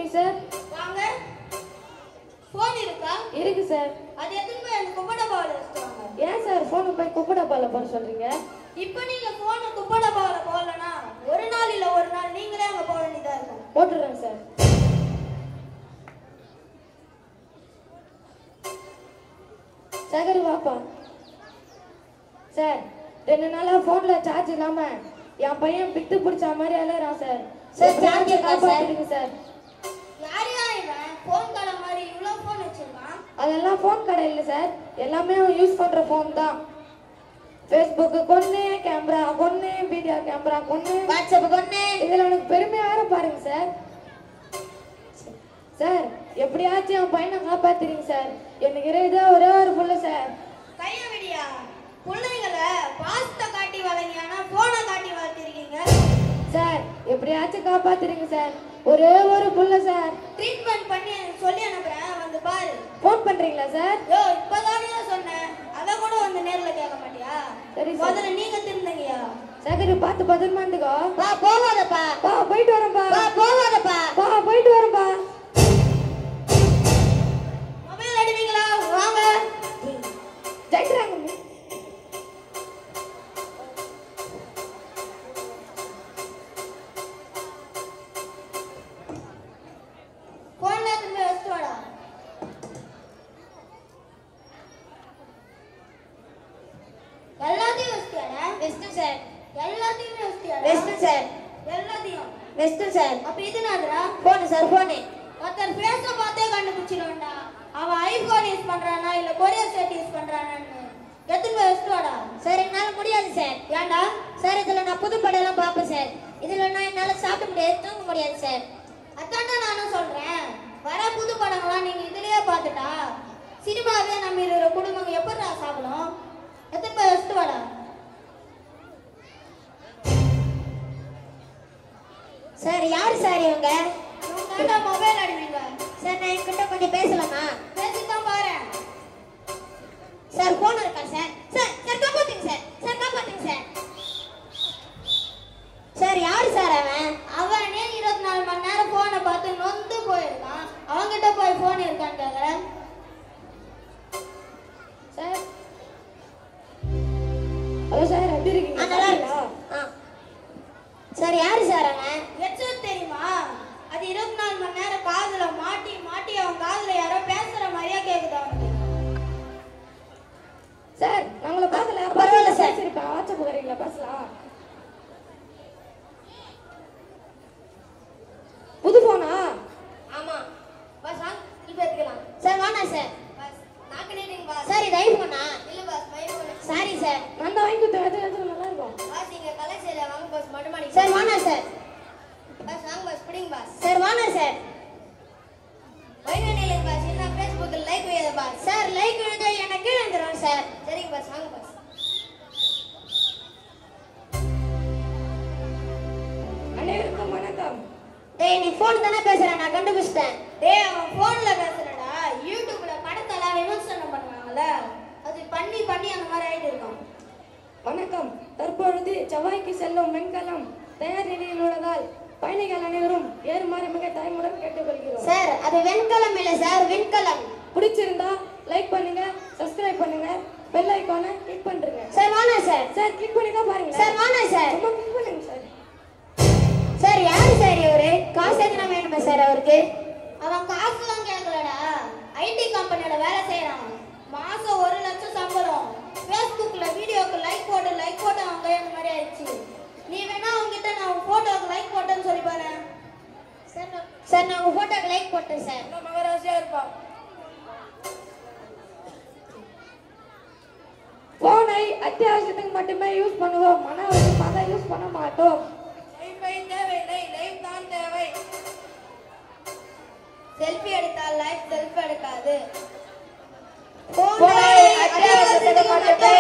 Me sir வாங்க phone இருக்கா இருக்கு சார் அது எத்தனை போய் அந்த குப்பை டப்பாவில் வச்சுருவாங்க ஏன் சார் ஃபோனை போய் குப்பை டப்பால போட சொல்றீங்க இப்போ நீங்க ஃபோனை குப்பை டப்பாவில் போடலனா ஒரு நாள் இல்ல ஒரு நாள் நீங்களே அங்க போக வேண்டியதா இருக்கும் போட்டுடுறேன் சார் சேகர் வாப்பா சார் ரெண்டு நாளா போன்ல சார்ஜ் இல்லாம என் பையன் பித்து பிடிச்ச மாதிரி அலறான் சார் சார், எப்படியாச்சும் charge இருக்கா, சார்? காப்பாத்திடுங்க சார் யார் யார் இவன் ஃபோன் கடை மாதிரி இவ்வளோ ஃபோன் வச்சிருக்கான் அதெல்லாம் ஃபோன் கடை இல்லை சார் எல்லாமே அவன் யூஸ் பண்ற ஃபோன் தான் ஃபேஸ்புக்கு கொண்டு கேமரா கொண்டு வீடியோ கேமரா கொண்டு வாட்ஸ்அப் கொண்டு இதுல உனக்கு பெருமையா வேற பாருங்க சார் சார் எப்படியாச்சும் என் பையனை காப்பாத்துறீங்க சார் எனக்கு இருக்கிறதே ஒரே ஒரு புள்ள சார் கைய விடியா பிள்ளைங்களை பாஸ்தை காட்டி வளர்ந்தீங்கன்னா ஃபோனை காட்டி வளர்த்திருக்கீங்க சார் எப்படியாச்சும் காப்பாத்துறீங்க சார் ஒரே ஒரு புள்ள சார் ட்ரீட்மெண்ட் பண்ணி எனக்கு சொல்லி அனுப்புறேன் வந்து பாரு ஃபோன் பண்றீங்களா சார் யோ இப்பதானே சொன்னேன் அதை கூட வந்து நேர்ல கேட்க மாட்டியா சரி சார் முதல்ல நீங்க திருந்தங்கய்யா சகரி பார்த்து பத்திரமா இருந்துக்கோ பா போவாதப்பா பா போயிட்டு வரேன்பா பா போவாதப்பா பா போயிட்டு வரேன்பா மொபைல் அடிப்பீங்களா வாங்க ஜெயிக்கிறாங்க போன்ல திரும்ப வச்சுட்டு வாடா எல்லாத்தையும் வச்சுட்டியாடா வெஸ்ட் சார் எல்லாத்தையுமே வச்சுட்டியாடா வெஸ்ட் சார் எல்லாத்தையும் வெஸ்ட் சார் அப்ப இது என்னதுடா போன் சார் போனு ஒருத்தர் ஃபேஸ பார்த்தே கண்டுபிடிச்சிடுவேன்டா அவன் ஐபோன் யூஸ் பண்றானா இல்ல கொரியர் செட் யூஸ் பண்றானான்னு எத்தனை போய் வச்சுட்டு வாடா சார் என்னால முடியாது சார் ஏன்டா சார் இதுல நான் புது படம் எல்லாம் பார்ப்பேன் சார் இதுல நான் என்னால சாப்பிட முடியாது தூங்க முடியாது சார் அதான்டா நானும் சொல்றேன் வர புது படங்கள்லாம் நீங்க இதுலயே பார்த்துட்டா சினிமாவே நம்ம இருக்கிற குடும்பங்க எப்படிடா சாப்பிடும் எத்தனை போய் வச்சுட்டு வாடா சார் யார் சார் இவங்க இவங்க மொபைல் அடிவீங்க சார் நான் என்கிட்ட கொஞ்சம் பேசலாமா பேசித்தான் பாரு சார் போன் இருக்கா சார் சார் சார் காப்பாத்துங்க சார் சார் காப்பாத்துங்க சார் சார் யார் சார் அவன் அவனே இருபத்தி நாலு மணி நேரம் போனை பார்த்து நொந்து போயிருக்கான் அவன்கிட்ட போய் போன் இருக்கான்னு கேக்குறேன் சார் ஹலோ சார் எப்படி ஆ, இருக்கீங்க நல்லா சாப்பிட்டீங்களா? இருக்கு ஆ. சார் யார் சார் அவன் ஹெட்செட் தெரியுமா அது இருபத்தி நாலு மணி நேரம் காதுல மாட்டி மாட்டி அவன் காதுல யாரோ பேசுற மாதிரியா கேக்குது அவனுக்கு சார் நான் உங்களை பார்க்கல பரவாயில்ல சார். பேசியிருப்பேன் வாட்ஸ்அப் வரீங்களா பேசலாம் புது போனா ஆமா பஸ் வாங்க இப்போ எடுத்துக்கலாம் சார் வாண்ணா சார் பஸ் நாக்கு நீட்டிங் பாஸ் சார் இது ஐபோனா இல்ல boss my phone sorry sir நான் தான் வாங்கி கொடுத்தேன் அது அது நல்லா இருக்கும் பாஸ் இங்க கலெக்ஷன்ல வாங்க பாஸ் மடுமாடி சார் வாண்ணா சார் பஸ் வாங்க பாஸ் பிடிங்க பாஸ் சார் வாண்ணா சார் வைங்க நீலங்க பாஸ் என்ன ஃபேஸ்புக்கில் லைக் வையாத பாஸ் சார் லைக் எழுத எனக்கு கீழே வந்துடும் சார் சரிங்க பாஸ் வாங்க பாஸ் அனைவருக்கும் வணக்கம் டேய் நீ ஃபோன் தானே பேசுற நான் கண்டுபிடிச்சிட்டேன் டேய் அவன் போன்ல பேசுறடா யூடியூப்ல படத்தெல்லாம் விமர்சனம் பண்ணுவாங்கல்ல அது பண்ணி பண்ணி அந்த மாதிரி ஆயிட்டு இருக்கான் வணக்கம் தற்பொழுது செவ்வாய்க்கு செல்லும் வெண்கலம் தயார் நிலையில் உள்ளதால் பயணிகள் அனைவரும் ஏறுமாறு மிக தாய்முடன் கேட்டுக்கொள்கிறோம் சார் அது வெண்கலம் இல்ல சார் விண்கலம் பிடிச்சிருந்தா லைக் பண்ணுங்க சப்ஸ்கிரைப் பண்ணுங்க பெல் ஐகானை கிளிக் பண்ணுங்க சார் வாண்ணா சார் சார் கிளிக் பண்ணி தான் பாருங்க சார் வாண்ணா சார் ரொம்ப கிளிக் பண்ணுங்க சார் சார் யாரு சார் இவரு காசு எத்தனை வேணுமா சார் அவருக்கு அவன் காசுலாம் கேட்கலடா ஐடி கம்பெனியோட வேலை செய்யறான் மாசம் ஒரு லட்சம் சம்பளம் ஃபேஸ்புக்ல வீடியோக்கு லைக் போட்டு லைக் போட்டு அவங்க அந்த மாதிரி ஆயிடுச்சு நீ வேணா அவங்ககிட்ட நான் உன் போட்டோக்கு லைக் போட்டேன்னு சொல்லி பாரு சார் நான்- சார் நான் உங்க போட்டோக்கு லைக் போட்டேன் சார் மகராசியா இருப்பான் போனை அத்தியாவசியத்துக்கு மட்டுமே யூஸ் பண்ணுவோம் மன அவசியமாக யூஸ் பண்ண மாட்டோம் தேவையில்லை லைஃப் தான் தேவை செல்ஃபி எடுத்தால் லைஃப் செல்ஃபி எடுக்காது போனை அத்தியாவசியத்துக்கு மட்டுமே